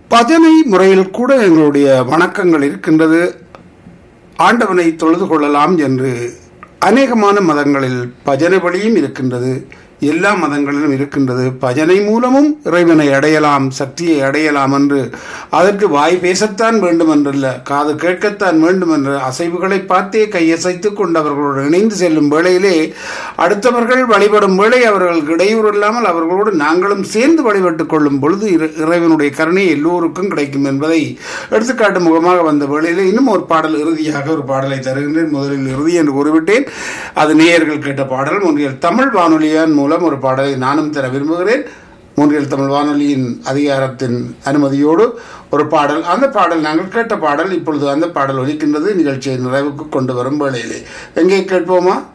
பஜனை முறையில் கூட எங்களுடைய வணக்கங்கள் இருக்கின்றது ஆண்டவனை தொழுது கொள்ளலாம் என்று அநேகமான மதங்களில் பஜனை வழியும் இருக்கின்றது எல்லா மதங்களிலும் இருக்கின்றது பஜனை மூலமும் இறைவனை அடையலாம் சக்தியை அடையலாம் என்று அதற்கு வாய் பேசத்தான் வேண்டும் என்றல்ல காது கேட்கத்தான் வேண்டும் என்ற அசைவுகளை பார்த்தே கையசைத்துக் கொண்டு அவர்களோடு இணைந்து செல்லும் வேளையிலே அடுத்தவர்கள் வழிபடும் வேளை அவர்களுக்கு இடையூறு இல்லாமல் அவர்களோடு நாங்களும் சேர்ந்து வழிபட்டுக் கொள்ளும் பொழுது இறை- இறைவனுடைய கருணை எல்லோருக்கும் கிடைக்கும் என்பதை எடுத்துக்காட்டு முகமாக வந்த வேளையிலே இன்னும் ஒரு பாடல் இறுதியாக ஒரு பாடலை தருகின்றேன் முதலில் இறுதி என்று கூறிவிட்டேன் அது நேயர்கள் கேட்ட பாடல் ஒன்றியல் தமிழ் வானொலியான் மூலம் ஒரு பாடலை நானும் தர விரும்புகிறேன் மூன்றியல் தமிழ் வானொலியின் அதிகாரத்தின் அனுமதியோடு ஒரு பாடல் அந்த பாடல் நாங்கள் கேட்ட பாடல் இப்பொழுது அந்த பாடல் ஒலிக்கின்றது நிகழ்ச்சியை நிறைவுக்கு கொண்டு வரும் வேளையிலே எங்கே கேட்போமா